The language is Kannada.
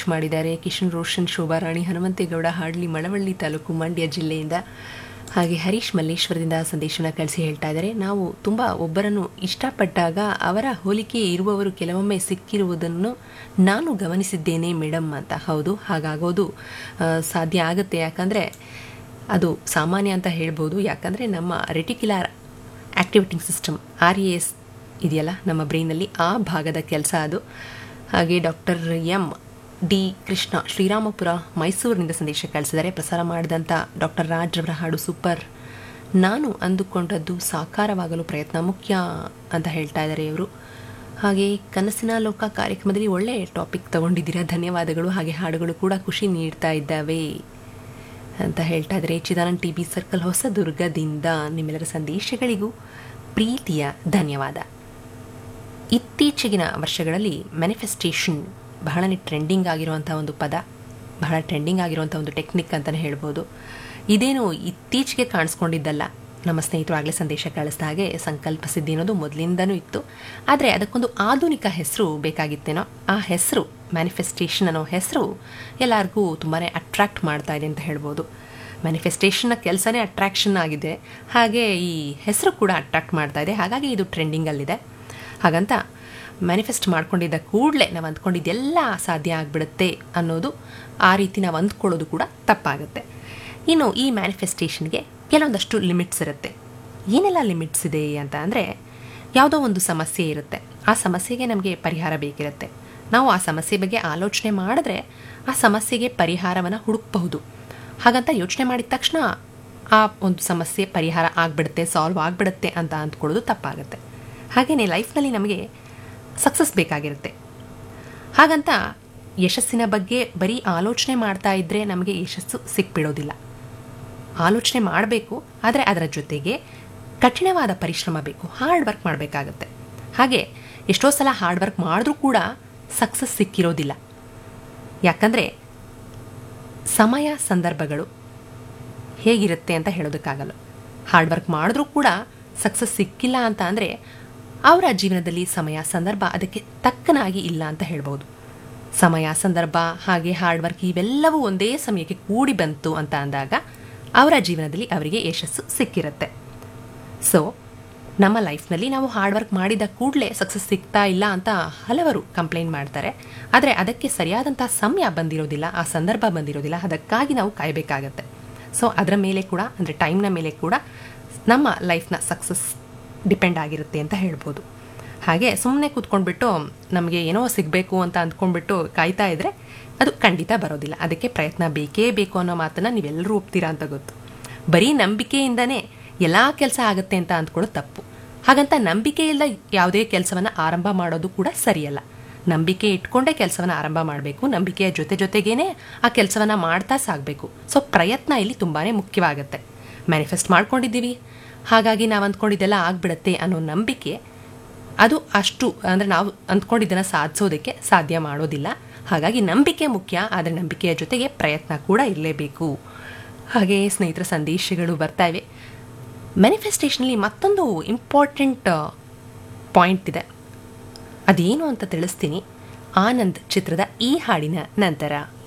ಮಾಡಿದ್ದಾರೆ ಕಿಶನ್ ರೋಷನ್ ಶೋಭಾರಾಣಿ ಹನುಮಂತೇಗೌಡ ಹಾಡ್ಲಿ ಮಳವಳ್ಳಿ ತಾಲೂಕು ಮಂಡ್ಯ ಜಿಲ್ಲೆಯಿಂದ ಹಾಗೆ ಹರೀಶ್ ಮಲ್ಲೇಶ್ವರದಿಂದ ಸಂದೇಶನ ಕಳಿಸಿ ಹೇಳ್ತಾ ಇದ್ದಾರೆ ನಾವು ತುಂಬ ಒಬ್ಬರನ್ನು ಇಷ್ಟಪಟ್ಟಾಗ ಅವರ ಹೋಲಿಕೆ ಇರುವವರು ಕೆಲವೊಮ್ಮೆ ಸಿಕ್ಕಿರುವುದನ್ನು ನಾನು ಗಮನಿಸಿದ್ದೇನೆ ಮೇಡಮ್ ಅಂತ ಹೌದು ಹಾಗಾಗೋದು ಆ, ಸಾಧ್ಯ ಆಗುತ್ತೆ ಯಾಕಂದರೆ ಅದು ಸಾಮಾನ್ಯ ಅಂತ ಹೇಳ್ಬೋದು ಯಾಕಂದರೆ ನಮ್ಮ reticular activating system R A S ಇದೆಯಲ್ಲ ನಮ್ಮ ಬ್ರೈನಲ್ಲಿ ಆ ಭಾಗದ ಕೆಲಸ ಅದು ಹಾಗೆ doctor M D Krishna Srirampura ಮೈಸೂರಿನಿಂದ ಸಂದೇಶ ಕಳಿಸಿದ್ದಾರೆ ಪ್ರಸಾರ ಮಾಡಿದಂಥ ಡಾಕ್ಟರ್ ರಾಜ್ ರವರ ಹಾಡು ಸೂಪರ್ ನಾನು ಅಂದುಕೊಂಡದ್ದು ಸಾಕಾರವಾಗಲು ಪ್ರಯತ್ನ ಮುಖ್ಯ ಅಂತ ಹೇಳ್ತಾ ಇದ್ದಾರೆ ಇವರು ಹಾಗೆ ಕನಸಿನ ಲೋಕ ಕಾರ್ಯಕ್ರಮದಲ್ಲಿ ಒಳ್ಳೆ ಟಾಪಿಕ್ ತಗೊಂಡಿದ್ದೀರಾ ಧನ್ಯವಾದಗಳು ಹಾಗೆ ಹಾಡುಗಳು ಕೂಡ ಖುಷಿ ನೀಡ್ತಾ ಇದ್ದಾವೆ ಅಂತ ಹೇಳ್ತಾ ಇದ್ದಾರೆ ಚಿದಾನಂದ್ ಟಿ ಬಿ ಸರ್ಕಲ್ ಹೊಸದುರ್ಗದಿಂದ ನಿಮ್ಮೆಲ್ಲರ ಸಂದೇಶಗಳಿಗೂ ಪ್ರೀತಿಯ ಧನ್ಯವಾದ ಇತ್ತೀಚೆಗಿನ ವರ್ಷಗಳಲ್ಲಿ ಮ್ಯಾನಿಫೆಸ್ಟೇಷನ್ ಬಹಳನೇ ಟ್ರೆಂಡಿಂಗ್ ಆಗಿರುವಂಥ ಒಂದು ಪದ ಬಹಳ ಟ್ರೆಂಡಿಂಗ್ ಆಗಿರುವಂಥ ಒಂದು ಟೆಕ್ನಿಕ್ ಅಂತಲೇ ಹೇಳ್ಬೋದು ಇದೇನು ಇತ್ತೀಚೆಗೆ ಕಾಣಿಸ್ಕೊಂಡಿದ್ದಲ್ಲ ನಮ್ಮ ಸ್ನೇಹಿತರು ಆಗಲೇ ಸಂದೇಶ ಕಳಿಸಿದ ಹಾಗೆ ಸಂಕಲ್ಪ ಸಿದ್ಧಿ ಅನ್ನೋದು ಮೊದಲಿಂದನೂ ಇತ್ತು ಆದರೆ ಅದಕ್ಕೊಂದು ಆಧುನಿಕ ಹೆಸರು ಬೇಕಾಗಿತ್ತೇನೋ ಆ ಹೆಸರು ಮ್ಯಾನಿಫೆಸ್ಟೇಷನ್ ಅನ್ನೋ ಹೆಸರು ಎಲ್ಲರಿಗೂ ತುಂಬಾ ಅಟ್ರಾಕ್ಟ್ ಮಾಡ್ತಾ ಇದೆ ಅಂತ ಹೇಳ್ಬೋದು ಮ್ಯಾನಿಫೆಸ್ಟೇಷನ್ನ ಕೆಲಸನೇ ಅಟ್ರಾಕ್ಷನ್ ಆಗಿದೆ ಹಾಗೆ ಈ ಹೆಸರು ಕೂಡ ಅಟ್ರಾಕ್ಟ್ ಮಾಡ್ತಾ ಇದೆ ಹಾಗಾಗಿ ಇದು ಟ್ರೆಂಡಿಂಗಲ್ಲಿದೆ ಹಾಗಂತ ಮ್ಯಾನಿಫೆಸ್ಟ್ ಮಾಡ್ಕೊಂಡಿದ್ದ ಕೂಡಲೇ ನಾವು ಅಂದ್ಕೊಂಡಿದ್ದೆಲ್ಲ ಸಾಧ್ಯ ಆಗಿಬಿಡುತ್ತೆ ಅನ್ನೋದು ಆ ರೀತಿ ನಾವು ಅಂದ್ಕೊಳ್ಳೋದು ಕೂಡ ತಪ್ಪಾಗುತ್ತೆ ಇನ್ನು ಈ ಮ್ಯಾನಿಫೆಸ್ಟೇಷನ್ಗೆ ಕೆಲವೊಂದಷ್ಟು ಲಿಮಿಟ್ಸ್ ಇರುತ್ತೆ ಏನೆಲ್ಲ ಲಿಮಿಟ್ಸ್ ಇದೆ ಅಂತ ಅಂದರೆ ಯಾವುದೋ ಒಂದು ಸಮಸ್ಯೆ ಇರುತ್ತೆ ಆ ಸಮಸ್ಯೆಗೆ ನಮಗೆ ಪರಿಹಾರ ಬೇಕಿರುತ್ತೆ ನಾವು ಆ ಸಮಸ್ಯೆ ಬಗ್ಗೆ ಆಲೋಚನೆ ಮಾಡಿದ್ರೆ ಆ ಸಮಸ್ಯೆಗೆ ಪರಿಹಾರವನ್ನು ಹುಡುಕಬಹುದು ಹಾಗಂತ ಯೋಚನೆ ಮಾಡಿದ ತಕ್ಷಣ ಆ ಒಂದು ಸಮಸ್ಯೆ ಪರಿಹಾರ ಆಗಿಬಿಡುತ್ತೆ ಸಾಲ್ವ್ ಆಗಿಬಿಡುತ್ತೆ ಅಂತ ಅಂದ್ಕೊಳ್ಳೋದು ತಪ್ಪಾಗುತ್ತೆ ಹಾಗೆಯೇ ಲೈಫ್ನಲ್ಲಿ ನಮಗೆ ಸಕ್ಸಸ್ ಬೇಕಾಗಿರುತ್ತೆ ಹಾಗಂತ ಯಶಸ್ಸಿನ ಬಗ್ಗೆ ಬರೀ ಆಲೋಚನೆ ಮಾಡ್ತಾ ಇದ್ದರೆ ನಮಗೆ ಯಶಸ್ಸು ಸಿಕ್ಬಿಡೋದಿಲ್ಲ ಆಲೋಚನೆ ಮಾಡಬೇಕು ಆದರೆ ಅದರ ಜೊತೆಗೆ ಕಠಿಣವಾದ ಪರಿಶ್ರಮ ಬೇಕು ಹಾರ್ಡ್ ವರ್ಕ್ ಮಾಡಬೇಕಾಗತ್ತೆ ಹಾಗೆ ಎಷ್ಟೋ ಸಲ ಹಾರ್ಡ್ ವರ್ಕ್ ಮಾಡಿದ್ರೂ ಕೂಡ ಸಕ್ಸಸ್ ಸಿಕ್ಕಿರೋದಿಲ್ಲ ಯಾಕಂದರೆ ಸಮಯ ಸಂದರ್ಭಗಳು ಹೇಗಿರುತ್ತೆ ಅಂತ ಹೇಳೋದಕ್ಕಾಗಲ್ಲ ಹಾರ್ಡ್ ವರ್ಕ್ ಮಾಡಿದ್ರೂ ಕೂಡ ಸಕ್ಸಸ್ ಸಿಕ್ಕಿಲ್ಲ ಅಂತ ಅಂದರೆ ಅವರ ಜೀವನದಲ್ಲಿ ಸಮಯ ಸಂದರ್ಭ ಅದಕ್ಕೆ ತಕ್ಕನಾಗಿ ಇಲ್ಲ ಅಂತ ಹೇಳ್ಬೋದು ಸಮಯ ಸಂದರ್ಭ ಹಾಗೆ ಹಾರ್ಡ್ ವರ್ಕ್ ಇವೆಲ್ಲವೂ ಒಂದೇ ಸಮಯಕ್ಕೆ ಕೂಡಿ ಬಂತು ಅಂತ ಅಂದಾಗ ಅವರ ಜೀವನದಲ್ಲಿ ಅವರಿಗೆ ಯಶಸ್ಸು ಸಿಕ್ಕಿರುತ್ತೆ ಸೊ ನಮ್ಮ ಲೈಫ್ನಲ್ಲಿ ನಾವು ಹಾರ್ಡ್ ವರ್ಕ್ ಮಾಡಿದ ಕೂಡಲೇ ಸಕ್ಸಸ್ ಸಿಗ್ತಾ ಇಲ್ಲ ಅಂತ ಹಲವರು ಕಂಪ್ಲೇಂಟ್ ಮಾಡ್ತಾರೆ ಆದರೆ ಅದಕ್ಕೆ ಸರಿಯಾದಂಥ ಸಮಯ ಬಂದಿರೋದಿಲ್ಲ ಆ ಸಂದರ್ಭ ಬಂದಿರೋದಿಲ್ಲ ಅದಕ್ಕಾಗಿ ನಾವು ಕಾಯಬೇಕಾಗತ್ತೆ ಸೊ ಅದರ ಮೇಲೆ ಕೂಡ ಅಂದರೆ ಟೈಮ್ನ ಮೇಲೆ ಕೂಡ ನಮ್ಮ ಲೈಫ್ನ ಸಕ್ಸಸ್ ಡಿಪೆಂಡ್ ಆಗಿರುತ್ತೆ ಅಂತ ಹೇಳ್ಬೋದು ಹಾಗೆ ಸುಮ್ಮನೆ ಕೂತ್ಕೊಂಡ್ಬಿಟ್ಟು ನಮಗೆ ಏನೋ ಸಿಗಬೇಕು ಅಂತ ಅಂದ್ಕೊಂಡ್ಬಿಟ್ಟು ಕಾಯ್ತಾ ಇದ್ದರೆ ಅದು ಖಂಡಿತ ಬರೋದಿಲ್ಲ ಅದಕ್ಕೆ ಪ್ರಯತ್ನ ಬೇಕೇ ಬೇಕು ಅನ್ನೋ ಮಾತನ್ನು ನೀವೆಲ್ಲರೂ ಒಪ್ತೀರಾ ಅಂತ ಗೊತ್ತು ಬರೀ ನಂಬಿಕೆಯಿಂದನೇ ಎಲ್ಲ ಕೆಲಸ ಆಗುತ್ತೆ ಅಂತ ಅಂದ್ಕೊಳ್ಳೋದು ತಪ್ಪು ಹಾಗಂತ ನಂಬಿಕೆ ಇಲ್ಲ ಯಾವುದೇ ಕೆಲಸವನ್ನು ಆರಂಭ ಮಾಡೋದು ಕೂಡ ಸರಿಯಲ್ಲ ನಂಬಿಕೆ ಇಟ್ಕೊಂಡೇ ಕೆಲಸವನ್ನು ಆರಂಭ ಮಾಡಬೇಕು ನಂಬಿಕೆಯ ಜೊತೆ ಜೊತೆಗೇನೆ ಆ ಕೆಲಸವನ್ನು ಮಾಡ್ತಾ ಸಾಗಬೇಕು ಸೊ ಪ್ರಯತ್ನ ಇಲ್ಲಿ ತುಂಬಾ ಮುಖ್ಯವಾಗುತ್ತೆ ಮ್ಯಾನಿಫೆಸ್ಟ್ ಮಾಡ್ಕೊಂಡಿದ್ದೀವಿ ಹಾಗಾಗಿ ನಾವು ಅಂದ್ಕೊಂಡಿದ್ದೆಲ್ಲ ಆಗ್ಬಿಡತ್ತೆ ಅನ್ನೋ ನಂಬಿಕೆ ಅದು ಅಷ್ಟು ಅಂದರೆ ನಾವು ಅಂದ್ಕೊಂಡಿದ್ದನ್ನು ಸಾಧಿಸೋದಕ್ಕೆ ಸಾಧ್ಯ ಮಾಡೋದಿಲ್ಲ ಹಾಗಾಗಿ ನಂಬಿಕೆ ಮುಖ್ಯ ಆದರೆ ನಂಬಿಕೆಯ ಜೊತೆಗೆ ಪ್ರಯತ್ನ ಕೂಡ ಇರಲೇಬೇಕು ಹಾಗೆ ಸ್ನೇಹಿತರ ಸಂದೇಶಗಳು ಬರ್ತಾ ಇವೆ ಮ್ಯಾನಿಫೆಸ್ಟೇಷನಲ್ಲಿ ಮತ್ತೊಂದು ಇಂಪಾರ್ಟೆಂಟ್ ಪಾಯಿಂಟ್ ಇದೆ ಅದೇನು ಅಂತ ತಿಳಿಸ್ತೀನಿ ಆನಂದ್ ಚಿತ್ರದ ಈ ಹಾಡಿನ ನಂತರ